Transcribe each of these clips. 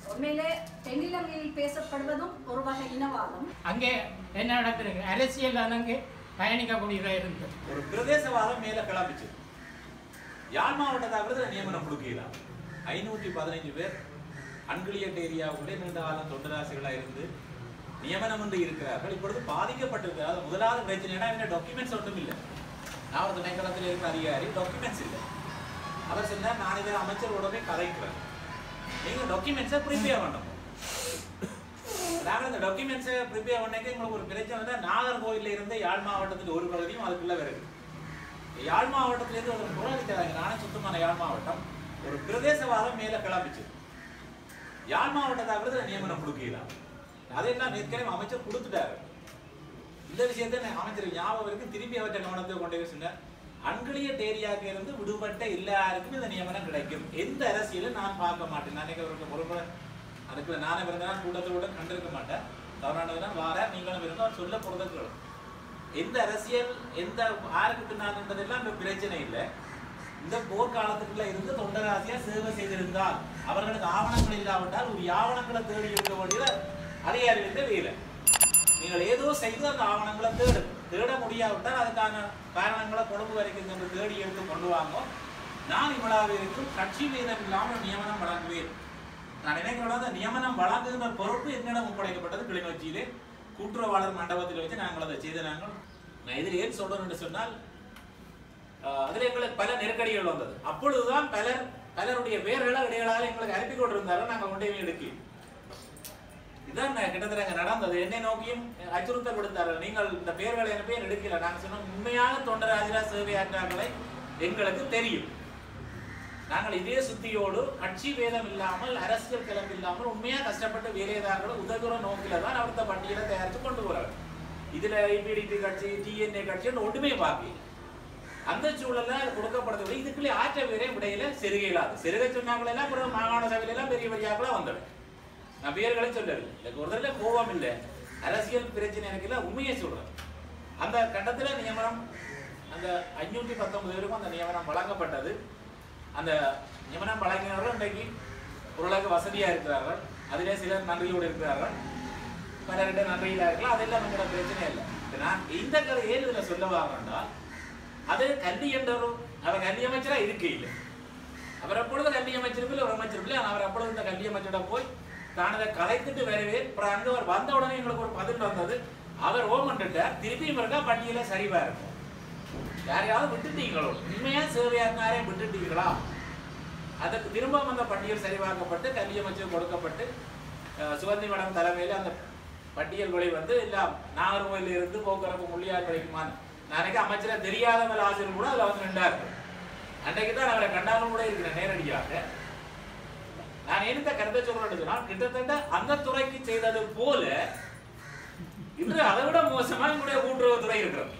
உண்மையிலே தென்னிலங்கையில் பேசப்படுவதும் ஒரு வகை இனவாதம் அங்கே என்ன நடக்குது அரசியல் அங்கே பயணிக்கக்கூடியதாக இருந்தது ஒரு பிரதேசவாதம் மேல கிளம்பிச்சு யாழ் மாவட்டத்தை விருது நியமனம் கொடுக்கலாம் ஐநூத்தி பதினைஞ்சு பேர் அன்கிளியட் ஏரியாவுக்குள்ளே நீண்ட காலம் தொண்டராசிகளா இருந்து நியமனம் என்று இருக்கிறார்கள் இப்பொழுது பாதிக்கப்பட்டிருக்கிறார் முதலாவது பிரச்சனைனா என்ன டாக்குமெண்ட்ஸ் ஒன்றும் இல்லை நான் ஒரு திணைக்களத்தில் இருக்கிற அதிகாரி டாக்குமெண்ட்ஸ் இல்லை அவர் சொன்னார் நான் இதை அமைச்சரோடவே கதைக்கிறேன் நீங்க டாக்குமெண்ட்ஸை ப்ரிப்பேர் பண்ணணும் நாங்கள் இந்த டாக்குமெண்ட்ஸை ப்ரிப்பேர் பண்ணக்கு எங்களுக்கு ஒரு பிரச்சனை வந்து நாகர்கோவில்ல இருந்து யாழ் மாவட்டத்தில் ஒரு பகுதியும் அதுக்குள்ள வருது யாழ் மாவட்டத்திலேருந்து ஒரு புறவித்தாங்க நானே சுத்தமான யாழ் மாவட்டம் ஒரு பிரதேசவாதம் மேல கிளம்பிச்சு யாழ் மாவட்டத்தை விருது நியமனம் கொடுக்கலாம் அதெல்லாம் ஏற்கனவே அமைச்சர் கொடுத்துட்டாரு இந்த விஷயத்தை நான் அமைச்சர் ஞாபகம் இருக்கு திருப்பி அவற்றை கவனத்தை கொண்டு போய் சொன்னார் அன்கிளியட் ஏரியாவுக்கு இருந்து விடுபட்ட எல்லாருக்கும் இந்த நியமனம் கிடைக்கும் எந்த அரசியலும் நான் பார்க்க மாட்டேன் நான் அவருக்கு பொறுப்பு அதுக்கு நானே பிறந்தா கூட்டத்தோட கண்டிருக்க மாட்டேன் தவறானதுதான் வார நீங்களும் இருந்தால் சொல்ல போறதுக்கு எந்த அரசியல் எந்த யாருக்கு பின்னான்றதெல்லாம் இந்த பிரச்சனை இல்லை இந்த போர்க்காலத்துக்குள்ள இருந்து தொண்டராசியா சேவை செய்திருந்தால் அவர்களுக்கு ஆவணங்கள் இல்லாவிட்டால் ஒரு ஆவணங்களை தேடி இருக்க வேண்டியது அதிகாரிகளுக்கு வேலை நீங்கள் ஏதோ செய்து அந்த ஆவணங்களை தேடு தேட முடியாவிட்டால் அதுக்கான காரணங்களை கொழும்பு வரைக்கும் சென்று தேடி எடுத்து கொண்டு வாங்க நான் இவ்வளவு இருக்கும் கட்சி வீதம் இல்லாமல் நியமனம் வழங்குவேன் நான் நினைக்கிறோம் அந்த நியமனம் வழங்குகின்ற பொறுப்பு என்னிடம் ஒப்படைக்கப்பட்டது கிளிநொச்சியிலே கூட்டுறவாளர் மண்டபத்தில் வச்சு நாங்கள் அதை செய்த நாங்கள் நான் இதில் ஏன் சொல்றேன் என்று சொன்னால் ஆஹ், அதில் எங்களுக்கு பல நெருக்கடிகள் வந்தது அப்பொழுதுதான் பலர் பலருடைய பேர்களை இடைகளாக எங்களுக்கு அனுப்பி கொண்டிருந்தார்கள் நாங்கள் கொண்டே எடுக்கி இதான் நான் கிட்டத்தட்ட அங்க நடந்தது என்னை நோக்கியும் அச்சுறுத்தல் விடுத்தார்கள் நீங்கள் இந்த பேர்களை அனுப்பி எடுக்கல நாங்கள் சொன்னோம் உண்மையான தொண்டராஜரா சேவையாற்றார்களை எங்களுக்கு தெரியும் நாங்கள் இதே சுத்தியோடு கட்சி வேதம் இல்லாமல் அரசியல் கிளம்பு இல்லாமல் உண்மையா கஷ்டப்பட்டு வேலையதார்களும் உதவுற நோக்கில தான் அடுத்த பட்டியலை தயாரித்து கொண்டு போறாங்க இதுல ஐபிடிபி கட்சி டிஎன்ஏ கட்சின்னு ஒன்றுமே பார்க்கல அந்த சூழல்ல அது கொடுக்கப்படுறது இதுக்குள்ளே ஆற்ற வேறே விடையில செருகையிலாது செருகை சொன்னாங்களெல்லாம் அப்புறம் மாகாண சபையில எல்லாம் பெரிய வழியாக்களா வந்தது நான் பேர்களை சொல்லவில்லை எனக்கு ஒரு தடவை கோபம் இல்லை அரசியல் பிரச்சனை எனக்கு இல்லை உண்மையை சொல்றேன் அந்த கட்டத்துல நியமனம் அந்த அஞ்சூற்றி பத்தொன்பது பேருக்கும் அந்த நியமனம் வழங்கப்பட்டது அந்த நியமனம் வழங்கினவர்கள் இன்றைக்கு ஓரளவுக்கு வசதியா இருக்கிறார்கள் அதிலே சிலர் நன்றியோடு இருக்கிறார்கள் பலர்கிட்ட நன்றியில இருக்கலாம் அதெல்லாம் எங்களோட பிரச்சனை இல்லை இப்ப நான் இந்த கதை ஏன் இதுல சொல்ல வாங்கன்னா அது கல்வி என்றவரும் அவர் கல்வி அமைச்சரா இருக்க இல்லை அவர் அப்பொழுது கல்வி அமைச்சிருப்பில் ஒரு அமைச்சிருப்பில் ஆனால் அவர் அப்பொழுது இந்த கல்வி அமைச்சரிடம் போய் தான் அதை கதைத்துட்டு வரவே அப்புறம் அங்க அவர் வந்த உடனே எங்களுக்கு ஒரு பதில் வந்தது அவர் ஓம் பண்ணிட்டார் திருப்பியும் இருக்கா பட்டியல சரிவா இருக்கும் யாரையாவது விட்டுட்டீங்களோ உண்மையா சேவையாருனாரே விட்டுட்டீங்களா அதற்கு திரும்ப அந்த பட்டியல் சரிவாக்கப்பட்டு கல்வி அமைச்சர் கொடுக்கப்பட்டு அஹ், சுகந்தி மேடம் தலைமையில் அந்த பட்டியல் விலை வந்து எல்லாம் நாகர்கோயில இருந்து போக்குவரத்து முள்ளியார் வரைக்குமான நாளைக்கு அமைச்சரா தெரியாதவங்க ஆசிரியர் கூட அதில் வந்து நின்றார் அன்றைக்கு தான் அவரை கண்டாலும் கூட இருக்கிறேன் நேரடியாக நான் எந்த கருத்தை சொல்றேன்னு சொன்னால் கிட்டத்தட்ட அந்த துறைக்கு செய்தது போல இன்று அதை விட மோசமா எங்களுடைய கூட்டுறவுத்துறை இருக்கிறது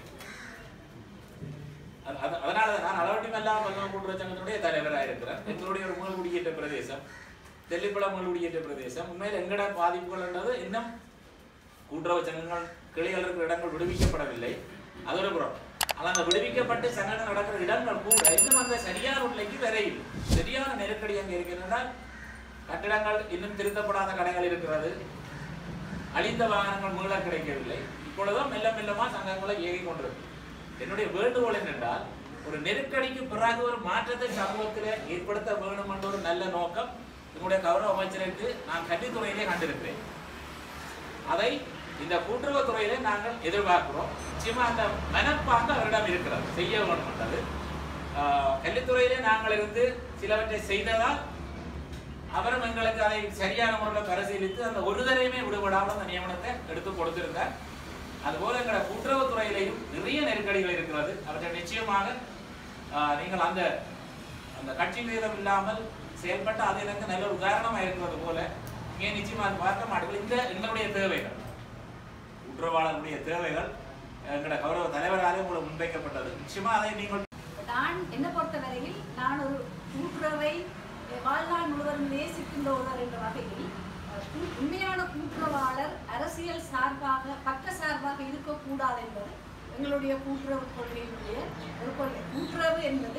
அது- அது- அதனால நான் அளவட்டிமல்லா பல்லம் கூட்டுறவு சங்கத்தினுடைய தலைவராக இருக்கிறேன் எங்களுடைய ஒரு முதல் குடியேற்ற பிரதேசம் தெல்லிப்பழம் முதல் குடியேற்ற பிரதேசம் உண்மையில் எங்கட பாதிப்புகள் என்றது இன்னும் கூட்டுறவு சங்கங்கள் கிளைகள் இருக்கிற இடங்கள் விடுவிக்கப்படவில்லை அது ஒரு புறம் ஆனால் அந்த விடுவிக்கப்பட்டு சங்கடம் நடக்கிற இடங்கள் கூட இன்னும் அந்த சரியான நிலைக்கு வரையில் சரியான நெருக்கடி அங்கே இருக்கின்றன கட்டிடங்கள் இன்னும் திருத்தப்படாத கடைகள் இருக்கிறது அழிந்த வாகனங்கள் மீள கிடைக்கவில்லை இப்பொழுதும் மெல்ல மெல்லமா சங்கங்களை இயங்கிக் கொண்டிருக்கு என்னுடைய வேண்டுகோள் என்னென்றால் ஒரு நெருக்கடிக்கு பிறகு ஒரு மாற்றத்தை சமூகத்தில் ஏற்படுத்த வேண்டும் என்ற ஒரு நல்ல நோக்கம் என்னுடைய கௌரவ அமைச்சருக்கு நான் கல்வித்துறையிலே கண்டிருக்கிறேன் அதை இந்த கூட்டுறவுத்துறையிலே நாங்கள் எதிர்பார்க்கிறோம் நிச்சயமா அந்த மனப்பாங்கு அவரிடம் இருக்கிறது செய்ய வேண்டும் என்றது ஆஹ், கல்வித்துறையிலே நாங்கள் இருந்து சிலவற்றை செய்ததால் அவரும் எங்களுக்கு அதை சரியான முறையில் பரிசீலித்து அந்த ஒரு தரையுமே விடுபடாமல் அந்த நியமனத்தை எடுத்து கொடுத்திருந்தார் அதுபோல எங்களோட கூட்டுறவுத்துறையிலையும் நிறைய நெருக்கடிகள் இருக்கிறது அவற்றை நிச்சயமாக ஆஹ், நீங்கள் அந்த அந்த கட்சி வீதம் இல்லாமல் செயல்பட்ட அது எனக்கு நல்ல ஒரு உதாரணமாக இருக்கிறது போல இங்கே நிச்சயமா அது பார்க்க மாட்டீர்கள் இந்த எங்களுடைய தேவைகள் குற்றவாளர்களுடைய தேவைகள் எங்களோட கௌரவ தலைவராலே உங்களுக்கு முன்வைக்கப்பட்டது நிச்சயமா அதை நீங்கள் நான் என்னை பொறுத்தவரையில் நான் ஒரு கூட்டுறவை அஹ், வாழ்நாள் முழுவதும் நேசிக்கின்ற ஒருவர் என்ற வகையில் அஹ், கூ- உண்மையான கூட்டுறவாளர் அரசியல் சார்பாக பக்க சார்பாக இருக்கக்கூடாது என்பது எங்களுடைய கூட்டுறவு கொள்கையினுடைய ஒரு கொள்கை கூட்டுறவு என்பது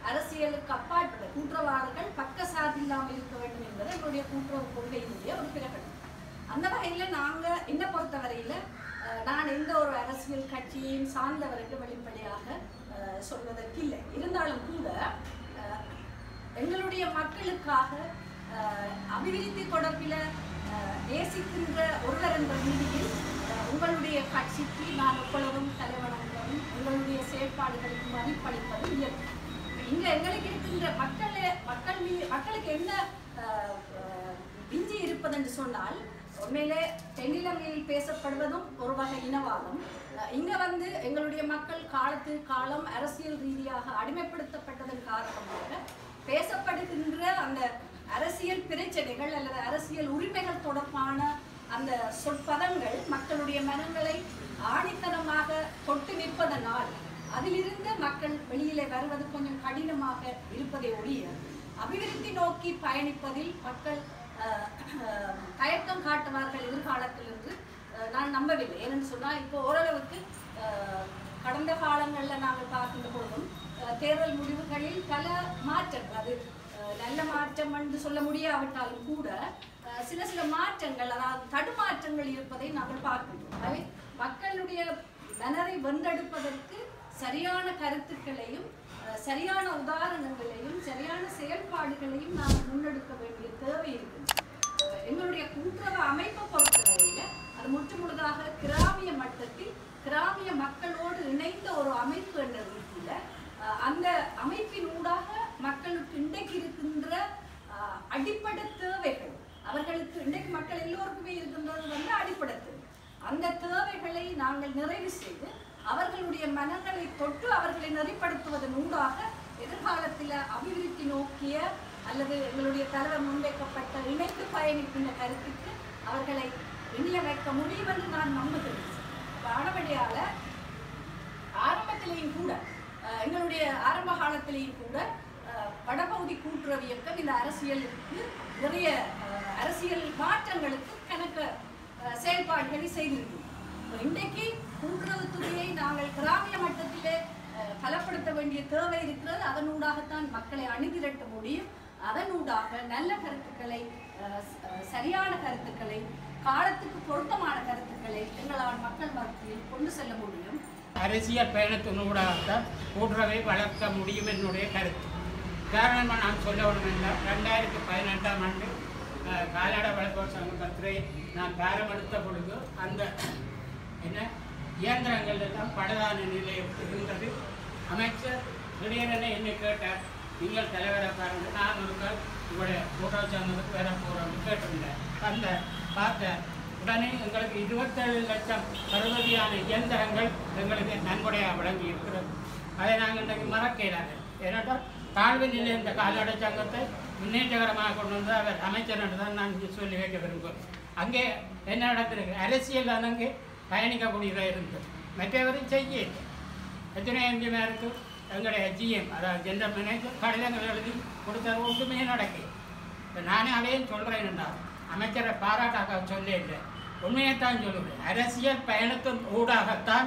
அரசியலுக்கு அப்பாற்பட்ட கூட்டுறவாளர்கள் பக்க இல்லாமல் இருக்க வேண்டும் என்பது எங்களுடைய கூட்டுறவு கொள்கையினுடைய ஒரு பிரகடனம் அந்த வகையில நாங்க என்ன பொறுத்தவரையில அஹ், நான் எந்த ஒரு அரசியல் கட்சியையும் சார்ந்தவருக்கு வெளிப்படையாக அஹ், சொல்வதற்கு இல்லை இருந்தாலும் கூட அஹ், எங்களுடைய மக்களுக்காக அஹ், அபிவிருத்தி தொடர்பில் அஹ், நேசிக்கின்ற ஒருவர் என்ற ரீதியில் அஹ், உங்களுடைய கட்சிக்கு நான் எப்பொழுதும் தலைவணங்குவதும் உங்களுடைய செயற்பாடுகளுக்கு மதிப்பளிப்பதும் இயற்கை இங்க எங்களுக்கு இருக்கின்ற மக்கள் மக்கள் மீ- மக்களுக்கு என்ன அஹ், அஹ், விஞ்சி இருப்பது என்று சொன்னால் உண்மையிலே தென்னிலங்கையில் பேசப்படுவதும் ஒரு வகை இனவாதம் அஹ், இங்க வந்து எங்களுடைய மக்கள் காலத்து காலம் அரசியல் ரீதியாக அடிமைப்படுத்தப்பட்டதன் காரணமாக பேசப்படுகின்ற அந்த அரசியல் பிரச்சனைகள் அல்லது அரசியல் உரிமைகள் தொடர்பான அந்த சொற்பதங்கள் மக்களுடைய மனங்களை ஆணித்தனமாக தொட்டு நிற்பதனால் அதிலிருந்து மக்கள் வெளியிலே வருவது கொஞ்சம் கடினமாக இருப்பதை ஒழிய அபிவிருத்தி நோக்கி பயணிப்பதில் மக்கள் அஹ், அஹ், தயக்கம் காட்டுவார்கள் எதிர்காலத்தில் என்று அஹ், நான் நம்பவில்லை ஏன்னு சொன்னால் இப்போ ஓரளவுக்கு அஹ், கடந்த காலங்களில் நாங்கள் பார்க்கின்ற பொழுதும் அஹ், தேர்தல் முடிவுகளில் பல மாற்றங்கள் அது அஹ், நல்ல மாற்றம் என்று சொல்ல முடியாவிட்டாலும் கூட அஹ், சில சில மாற்றங்கள் அதாவது தடுமாற்றங்கள் இருப்பதை நாங்கள் பார்க்கின்றோம் அவை மக்களுடைய மனதை வென்றெடுப்பதற்கு சரியான கருத்துக்களையும் அஹ், சரியான உதாரணங்களையும் சரியான செயல்பாடுகளையும் நாம் முன்னெடுக்க வேண்டிய தேவை இருக்குது அஹ், எங்களுடைய கூட்டுறவு அமைப்பை பொறுத்தவரையில அது முற்று முழுதாக கிராமிய மட்டத்தில் கிராமிய மக்களோடு இணைந்த ஒரு அமைப்பு என்ற ரீதியில அஹ், அந்த அமைப்பின் ஊடாக மக்களுக்கு இன்றைக்கு இருக்கின்ற அஹ், அடிப்படை தேவைகள் அவர்களுக்கு இன்றைக்கு மக்கள் எல்லோருக்குமே இருக்கின்றது வந்து அடிப்படை தேவை அந்த தேவைகளை நாங்கள் நிறைவு செய்து அவர்களுடைய மனங்களை தொட்டு அவர்களை நெறிப்படுத்துவதன் ஊடாக எதிர்காலத்தில் அபிவிருத்தி நோக்கிய அல்லது எங்களுடைய தலைவர் முன்வைக்கப்பட்ட இணைந்து பயணிக்கின்ற கருத்துக்கு அவர்களை இணைய வைக்க முடியும் என்று நான் நம்புகிறேன் ஆனபடியால ஆரம்பத்திலேயும் கூட அஹ், எங்களுடைய ஆரம்ப காலத்திலேயும் கூட அஹ், வடபகுதி கூட்டுறவு இயக்கம் இந்த அரசியலுக்கு நிறைய அஹ், அரசியல் மாற்றங்களுக்கு கணக்க அஹ், செயல்பாடுகளை செய்திருக்கிறோம் இப்ப இன்றைக்கு கூட்டுறவுத்துறையை நாங்கள் கிராமிய மட்டத்திலே அஹ், பலப்படுத்த வேண்டிய தேவை இருக்கிறது அதனூடாகத்தான் மக்களை அணிதிரட்ட முடியும் அதனூடாக நல்ல கருத்துக்களை அஹ், ச- அஹ், சரியான கருத்துக்களை காலத்துக்கு பொருத்தமான கருத்துக்களை எங்களால் மக்கள் மத்தியில் கொண்டு செல்ல முடியும் அரசியல் பயணத்தினூடாகத்தான் கூட்டுறவை வளர்க்க முடியும் என்னுடைய கருத்து காரணமாக நான் சொல்ல வேணும் என்றால் ரெண்டாயிரத்தி பதினெட்டாம் ஆண்டு அஹ், கால்நடை வளர்ப்போர் சங்கத்திலே நான் காரம் எடுத்த பொழுது அந்த என்ன இயந்திரங்கள் எல்லாம் பழுதான நிலையில் இருந்தது அமைச்சர் திடீரென என்னை கேட்டார் நீங்கள் தலைவரை பாருங்க நான் ஒரு கால் உங்களுடைய கூட்டுறவு சங்கத்துக்கு வர போகிறோம்னு கேட்டிருந்தேன் அந்த பார்த்தேன் உடனே எங்களுக்கு இருபத்தேழு லட்சம் பருவதியான இயந்திரங்கள் எங்களுக்கு நன்கொடையாக வழங்கி இருக்கிறது அதை நாங்கள் இன்றைக்கு மறக்கிறாங்க ஏன்னாட்டா தாழ்வு நிலை இந்த கால்நடை சங்கத்தை முன்னேற்றகரமாக கொண்டு வந்து அவர் அமைச்சர் என்று தான் நான் இங்கே சொல்லி வைக்க விரும்புகிறேன் அங்கே என்ன நடந்திருக்கு அரசியல் அங்கே பயணிக்கக்கூடியதாக இருந்தது மற்றவரும் செய்ய எத்தனை எம்பிமாருக்கு எங்களுடைய ஜிஎம் அதாவது ஜென்ரல் மேனேஜர் கடிதங்கள் எழுதி கொடுத்தாரு ஒன்றுமே நடக்கல இப்போ நானே அதையும் சொல்கிறேன்டா அமைச்சரை பாராட்டாக்க சொல்ல இல்லை உண்மையைத்தான் சொல்லுவேன் அரசியல் பயணத்தின் ஊடாகத்தான்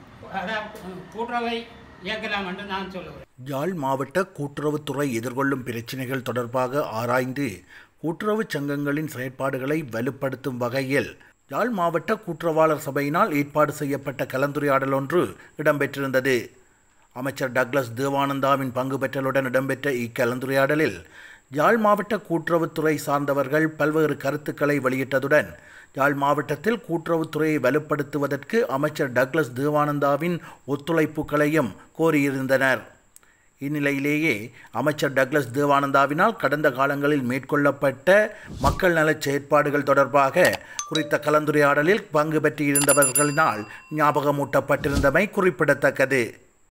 அதாவது கூட்டுறவை இயக்கலாம் என்று நான் சொல்லுவேன் யாழ் மாவட்ட கூட்டுறவுத்துறை எதிர்கொள்ளும் பிரச்சினைகள் தொடர்பாக ஆராய்ந்து கூட்டுறவுச் சங்கங்களின் செயற்பாடுகளை வலுப்படுத்தும் வகையில் யாழ் மாவட்ட கூட்டுறவாளர் சபையினால் ஏற்பாடு செய்யப்பட்ட கலந்துரையாடல் ஒன்று இடம்பெற்றிருந்தது அமைச்சர் டக்ளஸ் தேவானந்தாவின் பங்கு பெற்றலுடன் இடம்பெற்ற இக்கலந்துரையாடலில் யாழ் மாவட்ட கூட்டுறவுத்துறை சார்ந்தவர்கள் பல்வேறு கருத்துக்களை வெளியிட்டதுடன் யாழ் மாவட்டத்தில் கூட்டுறவுத்துறையை வலுப்படுத்துவதற்கு அமைச்சர் டக்ளஸ் தேவானந்தாவின் ஒத்துழைப்புகளையும் கோரியிருந்தனர் இந்நிலையிலேயே அமைச்சர் டக்ளஸ் தேவானந்தாவினால் கடந்த காலங்களில் மேற்கொள்ளப்பட்ட மக்கள் நலச் செயற்பாடுகள் தொடர்பாக குறித்த கலந்துரையாடலில் பங்கு பெற்றிருந்தவர்களினால் ஞாபகமூட்டப்பட்டிருந்தமை குறிப்பிடத்தக்கது